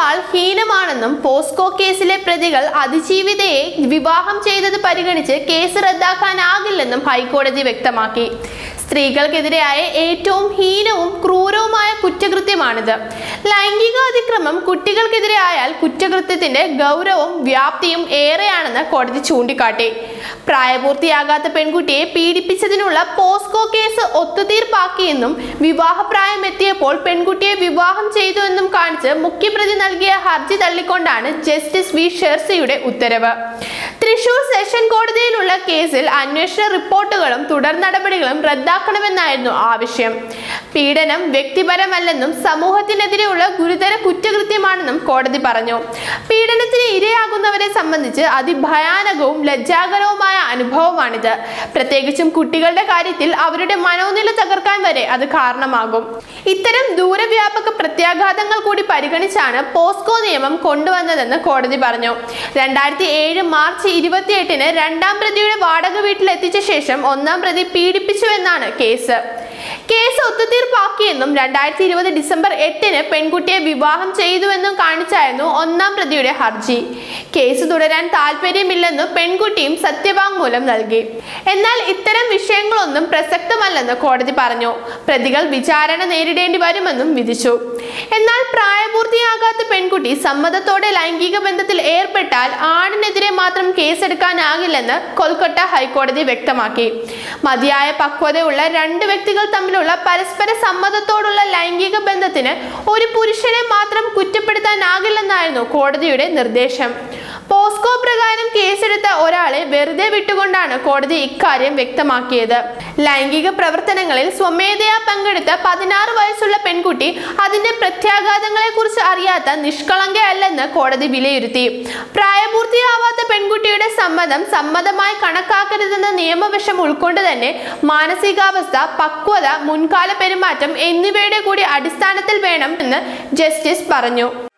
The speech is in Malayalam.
കുറ്റകൃത്യങ്ങളെക്കാൾ ഹീനമാണെന്നും പോസ്കോ കേസിലെ പ്രതികൾ അതിജീവിതയെ വിവാഹം ചെയ്തത് പരിഗണിച്ച് കേസ് റദ്ദാക്കാനാകില്ലെന്നും ഹൈക്കോടതി വ്യക്തമാക്കി സ്ത്രീകൾക്കെതിരായ ഏറ്റവും ഹീനവും ക്രൂരവുമായ കുറ്റകൃത്യമാണിത് ലൈംഗിക അതിക്രമം കുട്ടികൾക്കെതിരെ ആയാൽ കുറ്റകൃത്യത്തിന്റെ ഗൗരവവും വ്യാപ്തിയും ഏറെയാണെന്ന് കോടതി ചൂണ്ടിക്കാട്ടി പ്രായപൂർത്തിയാകാത്ത പെൺകുട്ടിയെ പീഡിപ്പിച്ചതിനുള്ള പോസ്കോ കേസ് ഒത്തുതീർപ്പാക്കിയെന്നും വിവാഹപ്രായം എത്തിയപ്പോൾ പെൺകുട്ടിയെ വിവാഹം ചെയ്തു എന്നും കാണിച്ച് മുഖ്യപ്രതി നൽകിയ ഹർജി തള്ളിക്കൊണ്ടാണ് ജസ്റ്റിസ് വി ഷെർസിയുടെ ഉത്തരവ് തൃശൂർ സെഷൻ കോടതിയിലുള്ള കേസിൽ അന്വേഷണ റിപ്പോർട്ടുകളും തുടർ നടപടികളും റദ്ദാക്കണമെന്നായിരുന്നു ആവശ്യം പീഡനം വ്യക്തിപരമല്ലെന്നും സമൂഹത്തിനെതിരെയുള്ള ഗുരുതര കുറ്റകൃത്യമാണെന്നും കോടതി പറഞ്ഞു പീഡനത്തിന് ഇരയാകുന്നവരെ സംബന്ധിച്ച് അതിഭയാനകവും ലജ്ജാകരവുമായ അനുഭവമാണിത് പ്രത്യേകിച്ചും കുട്ടികളുടെ കാര്യത്തിൽ അവരുടെ മനോനില തകർക്കാൻ വരെ അത് കാരണമാകും ഇത്തരം ദൂരവ്യാപക പ്രത്യാഘാതങ്ങൾ കൂടി പരിഗണിച്ചാണ് പോസ്കോ നിയമം കൊണ്ടുവന്നതെന്ന് കോടതി പറഞ്ഞു രണ്ടായിരത്തി ഏഴ് മാർച്ച് ഇരുപത്തിയെട്ടിന് രണ്ടാം പ്രതിയുടെ വാടക വീട്ടിൽ എത്തിച്ച ശേഷം ഒന്നാം പ്രതി പീഡിപ്പിച്ചുവെന്നാണ് കേസ് കേസ് ഒത്തുതീർപ്പാക്കിയെന്നും രണ്ടായിരത്തി ഇരുപത് ഡിസംബർ എട്ടിന് പെൺകുട്ടിയെ വിവാഹം ചെയ്തുവെന്നും കാണിച്ചായിരുന്നു ഒന്നാം പ്രതിയുടെ ഹർജി കേസ് തുടരാൻ താല്പര്യമില്ലെന്ന് പെൺകുട്ടിയും സത്യവാങ്മൂലം നൽകി എന്നാൽ ഇത്തരം വിഷയങ്ങളൊന്നും പ്രസക്തമല്ലെന്ന് കോടതി പറഞ്ഞു പ്രതികൾ വിചാരണ നേരിടേണ്ടി വരുമെന്നും വിധിച്ചു എന്നാൽ പ്രായപൂർത്തിയാകാത്ത പെൺകുട്ടി സമ്മതത്തോടെ ലൈംഗിക ബന്ധത്തിൽ ഏർപ്പെട്ടാൽ ആണിനെതിരെ മാത്രം കേസെടുക്കാനാകില്ലെന്ന് കൊൽക്കത്ത ഹൈക്കോടതി വ്യക്തമാക്കി മതിയായ പക്വതയുള്ള രണ്ട് വ്യക്തികൾ തമ്മിലുള്ള പരസ്പര സമ്മതത്തോടുള്ള ലൈംഗിക ബന്ധത്തിന് ഒരു പുരുഷനെ മാത്രം കുറ്റപ്പെടുത്താനാകില്ലെന്നായിരുന്നു കോടതിയുടെ നിർദ്ദേശം പോസ്കോ പ്രകാരം കേസെടുത്ത ഒരാളെ വെറുതെ വിട്ടുകൊണ്ടാണ് കോടതി ഇക്കാര്യം വ്യക്തമാക്കിയത് ലൈംഗിക പ്രവർത്തനങ്ങളിൽ സ്വമേധയാ പങ്കെടുത്ത പതിനാറ് വയസ്സുള്ള പെൺകുട്ടി അതിന്റെ പ്രത്യാഘാതങ്ങളെ കുറിച്ച് അറിയാത്ത നിഷ്കളങ്കയല്ലെന്ന് കോടതി വിലയിരുത്തി പ്രായപൂർത്തിയാവാത്ത പെൺകുട്ടിയുടെ സമ്മതം സമ്മതമായി കണക്കാക്കരുതെന്ന നിയമവശം ഉൾക്കൊണ്ട് തന്നെ മാനസികാവസ്ഥ പക്വത മുൻകാല പെരുമാറ്റം എന്നിവയുടെ കൂടി അടിസ്ഥാനത്തിൽ വേണം എന്ന് ജസ്റ്റിസ് പറഞ്ഞു